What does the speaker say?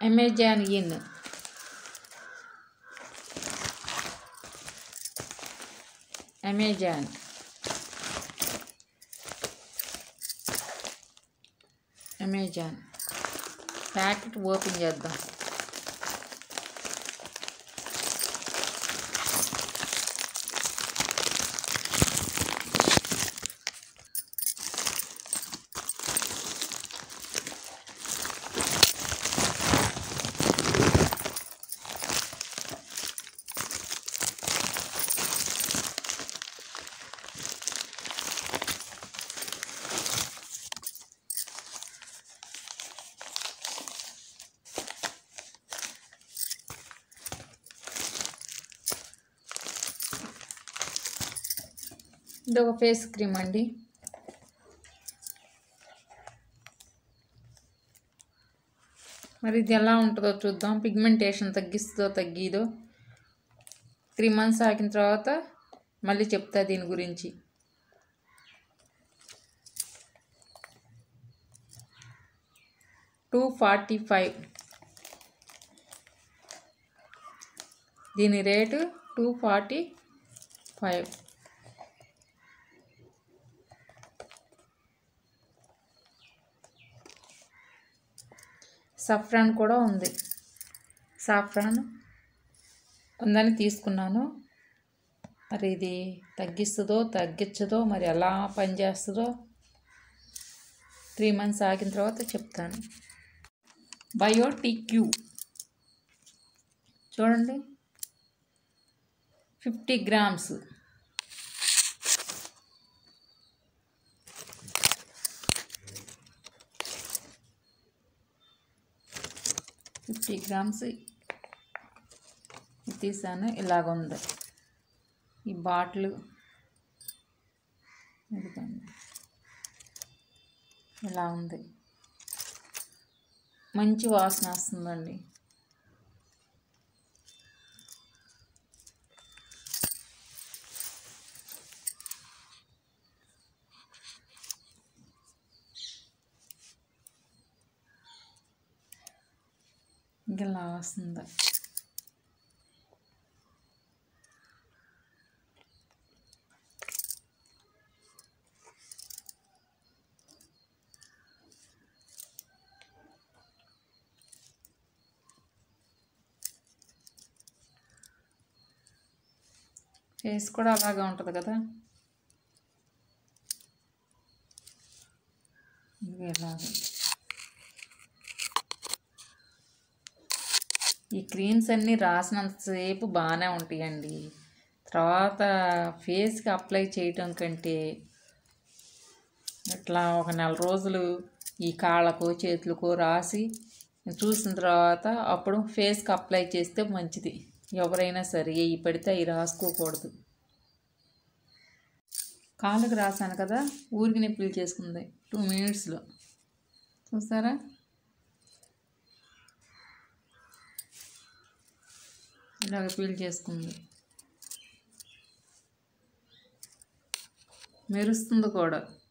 Amazon in Amazon Amazon packet open చేద్దాం ఇది ఒక ఫేస్ క్రీమ్ అండి మరి ఇది ఎలా ఉంటుందో చూద్దాం పిగ్మెంటేషన్ తగ్గిస్తుందో తగ్గిదో త్రీ మంత్స్ ఆగిన తర్వాత మళ్ళీ చెప్తా దీని గురించి టూ ఫార్టీ ఫైవ్ దీని rate two forty five saffron కూడా ఉంది సాఫ్రాన్ ఉందని తీసుకున్నాను మరి ఇది తగ్గిస్తుందో తగ్గించదో మరి ఎలా పనిచేస్తుందో త్రీ మంత్స్ ఆగిన తర్వాత చెప్తాను బయోటిక్యూ చూడండి ఫిఫ్టీ గ్రామ్స్ ఫిఫ్టీ గ్రామ్స్ తీసాను ఇలాగ ఉంది ఈ బాటిల్ ఇదిగోండి ఇలా ఉంది మంచి వాసన వస్తుందండి ఇలా వస్తుంది ఫేస్ కూడా అలాగే ఉంటుంది కదా ఇది ఇలాగే ఈ క్రీమ్స్ అన్నీ రాసినంతసేపు బాగానే ఉంటాయండి తర్వాత ఫేస్కి అప్లై చేయటం కంటే ఇట్లా ఒక నెల రోజులు ఈ కాళ్ళకు చేతులకు రాసి చూసిన తర్వాత అప్పుడు ఫేస్కి అప్లై చేస్తే మంచిది ఎవరైనా సరే ఇవి పెడితే అవి రాసుకోకూడదు కాళ్ళకు రాశాను కదా ఊరికి నొప్పులు చేసుకుంది టూ మినిట్స్లో చూసారా ఇలాగ పీల్ చేసుకుంది మెరుస్తుంది కూడా